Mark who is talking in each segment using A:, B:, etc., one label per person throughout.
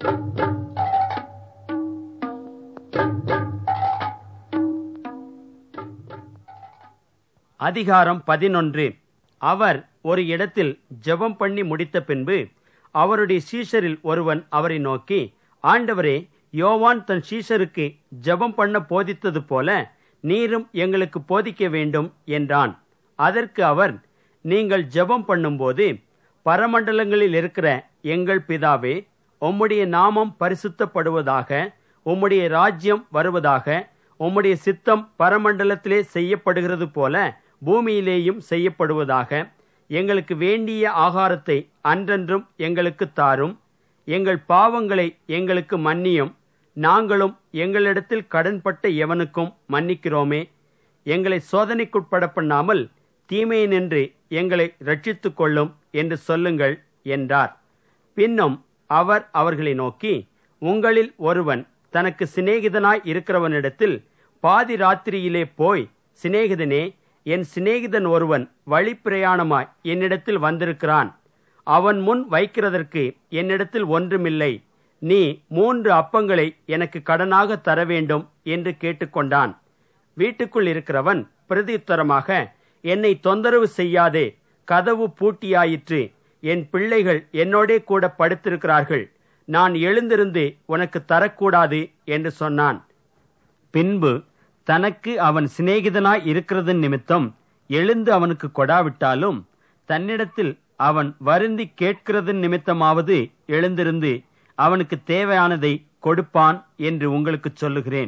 A: அதிகாரம் பதினொன்று அவர் ஒரு இடத்தில் ஜெபம் பண்ணி முடித்த பின்பு அவருடைய சீஷரில் ஒருவன் அவரை நோக்கி ஆண்டவரே யோவான் தன் சீஷருக்கு ஜெபம் பண்ண போதித்தது போல நீரும் எங்களுக்கு போதிக்க வேண்டும் என்றான் அதற்கு அவர் நீங்கள் ஜெபம் பண்ணும்போது பரமண்டலங்களில் இருக்கிற எங்கள் பிதாவே உம்முடைய நாமம் பரிசுத்தப்படுவதாக உம்முடைய ராஜ்யம் வருவதாக உம்முடைய சித்தம் பரமண்டலத்திலே செய்யப்படுகிறது போல பூமியிலேயும் செய்யப்படுவதாக எங்களுக்கு வேண்டிய ஆகாரத்தை அன்றன்றும் எங்களுக்கு தாரும் எங்கள் பாவங்களை எங்களுக்கு மன்னியும் நாங்களும் எங்களிடத்தில் கடன்பட்ட எவனுக்கும் மன்னிக்கிறோமே எங்களை சோதனைக்குட்பட பண்ணாமல் தீமையை நின்று எங்களை ரட்சித்துக் கொள்ளும் என்று சொல்லுங்கள் என்றார் பின்னும் அவர் அவர்களை நோக்கி உங்களில் ஒருவன் தனக்கு சிநேகிதனாய் இருக்கிறவனிடத்தில் பாதி ராத்திரியிலே போய் சிநேகிதனே என் சிநேகிதன் ஒருவன் வழிப்பிரயாணமாய் என்னிடத்தில் வந்திருக்கிறான் அவன் முன் வைக்கிறதற்கு என்னிடத்தில் ஒன்றுமில்லை நீ மூன்று அப்பங்களை எனக்கு கடனாக தர வேண்டும் என்று கேட்டுக்கொண்டான் வீட்டுக்குள் இருக்கிறவன் பிரதியுத்தரமாக என்னை தொந்தரவு செய்யாதே கதவு பூட்டியாயிற்று என் பிள்ளைகள் என்னோடே கூட படுத்திருக்கிறார்கள் நான் எழுந்திருந்து உனக்கு தரக்கூடாது என்று சொன்னான் பின்பு தனக்கு அவன் சிநேகிதனாய் இருக்கிறது நிமித்தம் எழுந்து அவனுக்கு கொடாவிட்டாலும் தன்னிடத்தில் அவன் வருந்தி கேட்கிறது நிமித்தமாவது எழுந்திருந்து அவனுக்கு தேவையானதை கொடுப்பான் என்று உங்களுக்கு சொல்லுகிறேன்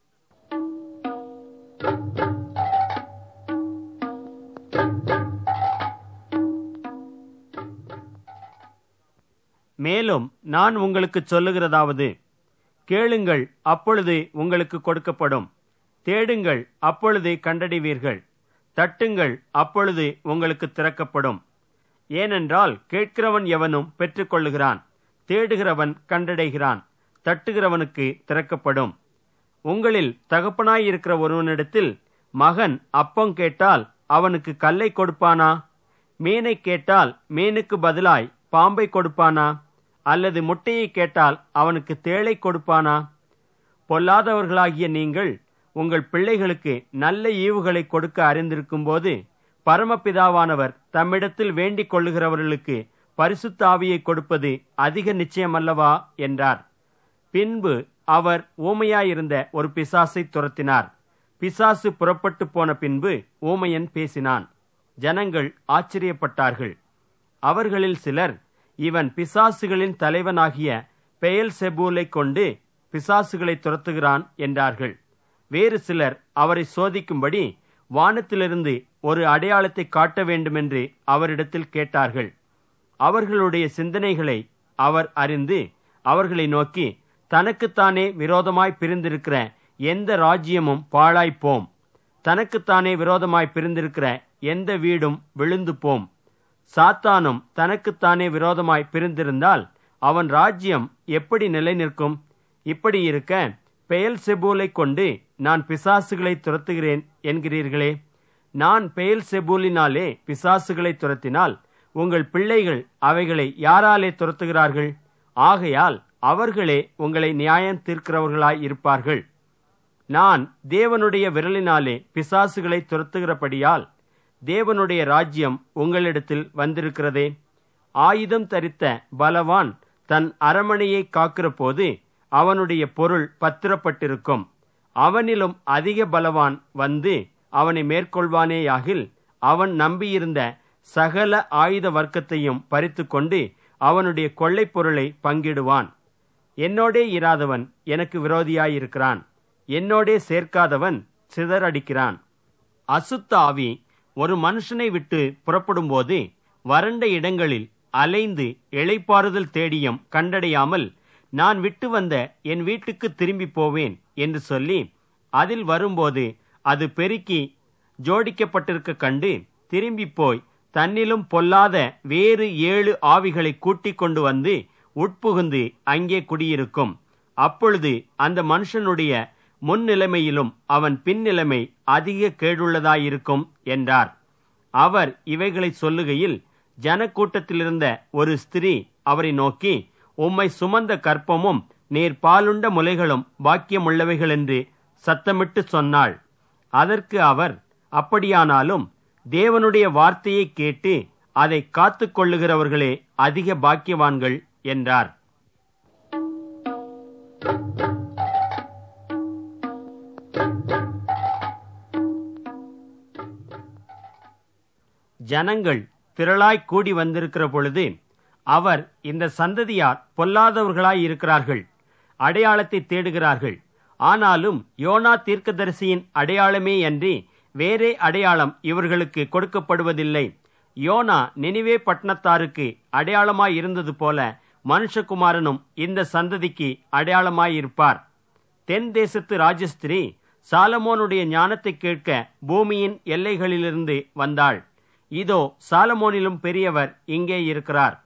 A: மேலும் நான் உங்களுக்கு சொல்லுகிறதாவது கேளுங்கள் அப்பொழுது உங்களுக்கு கொடுக்கப்படும் தேடுங்கள் அப்பொழுது கண்டடைவீர்கள் தட்டுங்கள் அப்பொழுது உங்களுக்கு திறக்கப்படும் ஏனென்றால் கேட்கிறவன் எவனும் பெற்றுக்கொள்ளுகிறான் தேடுகிறவன் கண்டடைகிறான் தட்டுகிறவனுக்கு திறக்கப்படும் உங்களில் தகப்பனாயிருக்கிற ஒருவனிடத்தில் மகன் அப்பம் கேட்டால் அவனுக்கு கல்லை கொடுப்பானா மீனை கேட்டால் மீனுக்கு பதிலாய் பாம்பை கொடுப்பானா அல்லது முட்டையை கேட்டால் அவனுக்கு தேளை கொடுப்பானா பொல்லாதவர்களாகிய நீங்கள் உங்கள் பிள்ளைகளுக்கு நல்ல ஈவுகளை கொடுக்க அறிந்திருக்கும் போது பரமபிதாவானவர் தம்மிடத்தில் வேண்டிக் கொள்ளுகிறவர்களுக்கு பரிசுத்த ஆவியை கொடுப்பது அதிக நிச்சயமல்லவா என்றார் பின்பு அவர் ஊமையாயிருந்த ஒரு பிசாசை துரத்தினார் பிசாசு புறப்பட்டு போன பின்பு ஊமையன் பேசினான் ஜனங்கள் ஆச்சரியப்பட்டார்கள் அவர்களில் சிலர் இவன் பிசாசுகளின் தலைவனாகிய பெயல் செபூலை கொண்டு பிசாசுகளை துரத்துகிறான் என்றார்கள் வேறு சிலர் அவரை சோதிக்கும்படி வானத்திலிருந்து ஒரு அடையாளத்தை காட்ட வேண்டுமென்று அவரிடத்தில் கேட்டார்கள் அவர்களுடைய சிந்தனைகளை அவர் அறிந்து அவர்களை நோக்கி தனக்குத்தானே விரோதமாய் பிரிந்திருக்கிற எந்த ராஜ்யமும் பாழாய்ப்போம் தனக்குத்தானே விரோதமாய் பிரிந்திருக்கிற எந்த வீடும் விழுந்து போம் சாத்தானும் தனக்குத்தானே விரோதமாய் பிரிந்திருந்தால் அவன் ராஜ்யம் எப்படி நிலை நிற்கும் இப்படி இருக்க பெயல் செபூலை கொண்டு நான் பிசாசுகளை துரத்துகிறேன் என்கிறீர்களே நான் பெயல் செபூலினாலே பிசாசுகளை துரத்தினால் உங்கள் பிள்ளைகள் அவைகளை யாராலே துரத்துகிறார்கள் ஆகையால் அவர்களே உங்களை நியாயம் தீர்க்கிறவர்களாய் இருப்பார்கள் நான் தேவனுடைய விரலினாலே பிசாசுகளை துரத்துகிறபடியால் தேவனுடைய ராஜ்யம் உங்களிடத்தில் வந்திருக்கிறதே ஆயுதம் தரித்த பலவான் தன் அரமனையை காக்கிற போது அவனுடைய பொருள் பத்திரப்பட்டிருக்கும் அவனிலும் அதிக பலவான் வந்து அவனை மேற்கொள்வானேயாகில் அவன் நம்பியிருந்த சகல ஆயுத வர்க்கத்தையும் பறித்து கொண்டு அவனுடைய கொள்ளைப் பொருளை பங்கிடுவான் என்னோடே இராதவன் எனக்கு விரோதியாயிருக்கிறான் என்னோடே சேர்க்காதவன் சிதறடிக்கிறான் அசுத்த ஆவி ஒரு மனுஷனை விட்டு புறப்படும்போது வறண்ட இடங்களில் அலைந்து இளைப்பாறுதல் தேடியும் கண்டடையாமல் நான் விட்டு வந்த என் வீட்டுக்கு திரும்பி போவேன் என்று சொல்லி அதில் வரும்போது அது பெருக்கி ஜோடிக்கப்பட்டிருக்க கண்டு திரும்பி போய் தன்னிலும் பொல்லாத வேறு ஏழு ஆவிகளை கூட்டிக் கொண்டு வந்து உட்புகுந்து அங்கே குடியிருக்கும் அப்பொழுது அந்த மனுஷனுடைய முன்னிலைமையிலும் அவன் பின்னிலைமை அதிக கேடுள்ளதாயிருக்கும் என்றார் அவர் இவைகளை சொல்லுகையில் ஜனக்கூட்டத்திலிருந்த ஒரு ஸ்திரீ அவரை நோக்கி உம்மை சுமந்த கற்பமும் நீர் பாலுண்ட முலைகளும் பாக்கியமுள்ளவைகள் என்று சத்தமிட்டு சொன்னாள் அதற்கு அவர் அப்படியானாலும் தேவனுடைய வார்த்தையை கேட்டு அதை காத்துக் கொள்ளுகிறவர்களே அதிக பாக்கியவான்கள் என்றார் ஜனங்கள் திரளாய் கூடி வந்திருக்கிற பொழுது அவர் இந்த சந்ததியார் பொல்லாதவர்களாய் இருக்கிறார்கள் அடையாளத்தை தேடுகிறார்கள் ஆனாலும் யோனா தீர்க்கதரிசியின் அடையாளமே அன்றி வேறே அடையாளம் இவர்களுக்கு கொடுக்கப்படுவதில்லை யோனா நினிவே பட்டணத்தாருக்கு அடையாளமாய் இருந்தது போல மனுஷகுமாரனும் இந்த சந்ததிக்கு அடையாளமாயிருப்பார் தென் தேசத்து ராஜஸ்திரி சாலமோனுடைய ஞானத்தை கேட்க பூமியின் எல்லைகளிலிருந்து வந்தாள் இதோ சாலமோனிலும் பெரியவர் இங்கே இருக்கிறார்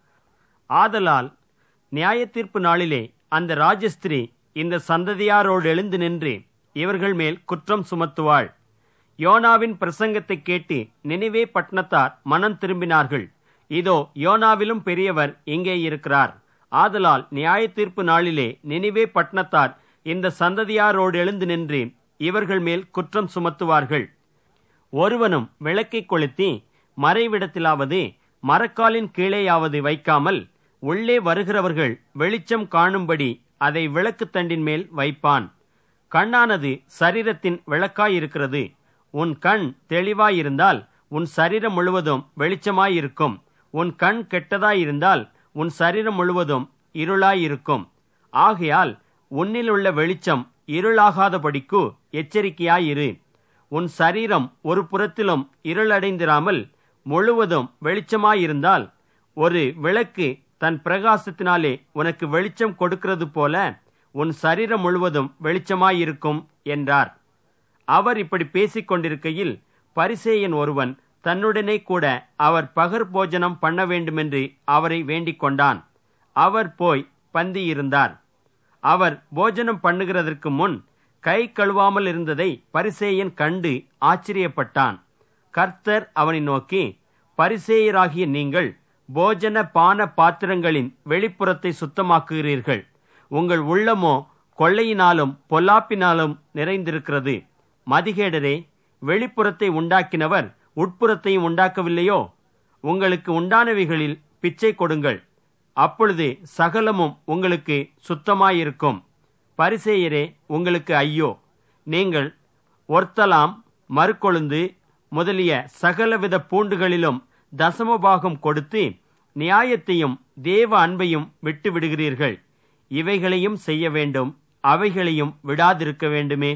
A: ஆதலால் நியாயத்தீர்ப்பு நாளிலே அந்த ராஜஸ்திரி இந்த சந்ததியாரோடு எழுந்து நின்று இவர்கள் மேல் குற்றம் சுமத்துவாள் யோனாவின் பிரசங்கத்தை கேட்டு நினைவே பட்டணத்தார் மனம் திரும்பினார்கள் இதோ யோனாவிலும் பெரியவர் இங்கே இருக்கிறார் ஆதலால் நியாயத்தீர்ப்பு நாளிலே நினைவே பட்டணத்தார் இந்த சந்ததியாரோடு எழுந்து நின்று இவர்கள் மேல் குற்றம் சுமத்துவார்கள் ஒருவனும் விளக்கை கொளுத்தி மறைவிடத்திலாவது மரக்காலின் கீழேயாவது வைக்காமல் உள்ளே வருகிறவர்கள் வெளிச்சம் காணும்படி அதை விளக்குத் தண்டின் மேல் வைப்பான் கண்ணானது சரீரத்தின் விளக்காயிருக்கிறது உன் கண் தெளிவாயிருந்தால் உன் சரீரம் முழுவதும் வெளிச்சமாயிருக்கும் உன் கண் கெட்டதாயிருந்தால் உன் சரீரம் முழுவதும் இருளாயிருக்கும் ஆகையால் உன்னில் உள்ள வெளிச்சம் இருளாகாதபடிக்கு எச்சரிக்கையாயிரு உன் சரீரம் ஒரு புறத்திலும் இருளடைந்திராமல் முழுவதும் வெளிச்சமாயிருந்தால் ஒரு விளக்கு தன் பிரகாசத்தினாலே உனக்கு வெளிச்சம் கொடுக்கிறது போல உன் சரீரம் முழுவதும் வெளிச்சமாயிருக்கும் என்றார் அவர் இப்படி பேசிக் கொண்டிருக்கையில் பரிசேயன் ஒருவன் தன்னுடனே கூட அவர் பகர் போஜனம் பண்ண வேண்டுமென்று அவரை வேண்டிக் கொண்டான் அவர் போய் பந்தி இருந்தார் அவர் போஜனம் பண்ணுகிறதற்கு முன் கை கழுவாமல் இருந்ததை பரிசேயன் கண்டு ஆச்சரியப்பட்டான் கர்த்தர் அவனை நோக்கி பரிசேயராகிய நீங்கள் போஜன பான பாத்திரங்களின் வெளிப்புறத்தை சுத்தமாக்குகிறீர்கள் உங்கள் உள்ளமோ கொள்ளையினாலும் பொல்லாப்பினாலும் நிறைந்திருக்கிறது மதிகேடரே வெளிப்புறத்தை உண்டாக்கினவர் உட்புறத்தையும் உண்டாக்கவில்லையோ உங்களுக்கு உண்டானவைகளில் பிச்சை கொடுங்கள் அப்பொழுது சகலமும் உங்களுக்கு சுத்தமாயிருக்கும் பரிசேயரே உங்களுக்கு ஐயோ நீங்கள் ஒர்த்தலாம் மறுக்கொழுந்து முதலிய சகலவித பூண்டுகளிலும் தசமபாகம் கொடுத்து நியாயத்தையும் தேவ அன்பையும் விட்டு விடுகிறீர்கள் இவைகளையும் செய்ய வேண்டும் அவைகளையும் விடாதிருக்க வேண்டுமே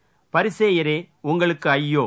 A: பரிசேயரே உங்களுக்கு ஐயோ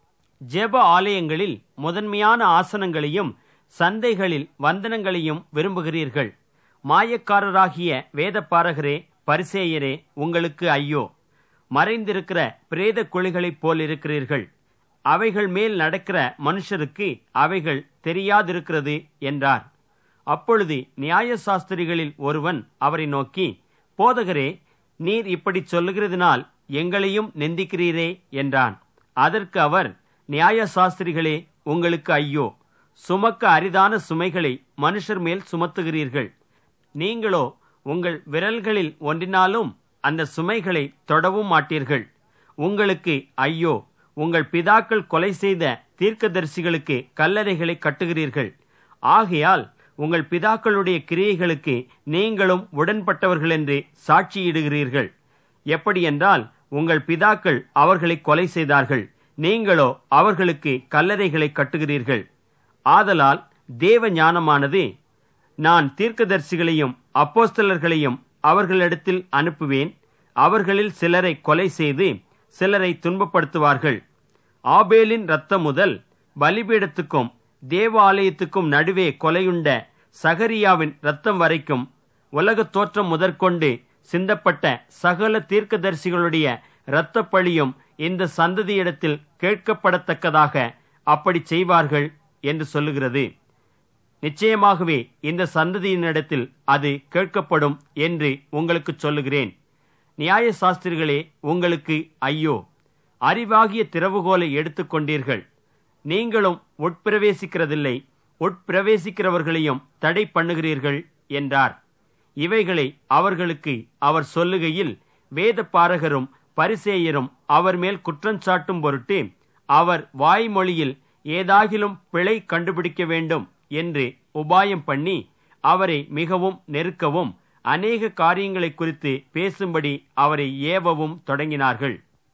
A: ஜெப ஆலயங்களில் முதன்மையான ஆசனங்களையும் சந்தைகளில் வந்தனங்களையும் விரும்புகிறீர்கள் மாயக்காரராகிய வேதப்பாரகரே பரிசேயரே உங்களுக்கு ஐயோ மறைந்திருக்கிற பிரேத குழிகளைப் போல் இருக்கிறீர்கள் அவைகள் மேல் நடக்கிற மனுஷருக்கு அவைகள் தெரியாதிருக்கிறது என்றார் அப்பொழுது நியாயசாஸ்திரிகளில் ஒருவன் அவரை நோக்கி போதகரே நீர் இப்படி சொல்லுகிறதினால் எங்களையும் நிந்திக்கிறீரே என்றான் அதற்கு அவர் நியாயசாஸ்திரிகளே உங்களுக்கு ஐயோ சுமக்க அரிதான சுமைகளை மனுஷர் மேல் சுமத்துகிறீர்கள் நீங்களோ உங்கள் விரல்களில் ஒன்றினாலும் அந்த சுமைகளை தொடவும் மாட்டீர்கள் உங்களுக்கு ஐயோ உங்கள் பிதாக்கள் கொலை செய்த தீர்க்கதரிசிகளுக்கு கல்லறைகளை கட்டுகிறீர்கள் ஆகையால் உங்கள் பிதாக்களுடைய கிரியைகளுக்கு நீங்களும் உடன்பட்டவர்கள் என்று சாட்சியிடுகிறீர்கள் எப்படி என்றால் உங்கள் பிதாக்கள் அவர்களை கொலை செய்தார்கள் நீங்களோ அவர்களுக்கு கல்லறைகளை கட்டுகிறீர்கள் ஆதலால் தேவ ஞானமானது நான் தீர்க்கதரிசிகளையும் அப்போஸ்தலர்களையும் அவர்களிடத்தில் அனுப்புவேன் அவர்களில் சிலரை கொலை செய்து சிலரை துன்பப்படுத்துவார்கள் ஆபேலின் ரத்தம் முதல் பலிபீடத்துக்கும் தேவாலயத்துக்கும் நடுவே கொலையுண்ட சகரியாவின் ரத்தம் வரைக்கும் உலகத் தோற்றம் முதற்கொண்டு சிந்தப்பட்ட சகல தீர்க்கதரிசிகளுடைய இரத்தப் பழியும் இந்த சந்ததியிடத்தில் கேட்கப்படத்தக்கதாக அப்படி செய்வார்கள் என்று சொல்லுகிறது நிச்சயமாகவே இந்த சந்ததியினிடத்தில் அது கேட்கப்படும் என்று உங்களுக்கு சொல்லுகிறேன் நியாய சாஸ்திரிகளே உங்களுக்கு ஐயோ அறிவாகிய திறவுகோலை எடுத்துக்கொண்டீர்கள் நீங்களும் உட்பிரவேசிக்கிறதில்லை உட்பிரவேசிக்கிறவர்களையும் தடை பண்ணுகிறீர்கள் என்றார் இவைகளை அவர்களுக்கு அவர் சொல்லுகையில் வேத பாரகரும் பரிசேயரும் அவர் மேல் குற்றஞ்சாட்டும் பொருட்டு அவர் வாய்மொழியில் ஏதாகிலும் பிழை கண்டுபிடிக்க வேண்டும் என்று உபாயம் பண்ணி அவரை மிகவும் நெருக்கவும் அநேக காரியங்களை குறித்து பேசும்படி அவரை ஏவவும் தொடங்கினார்கள்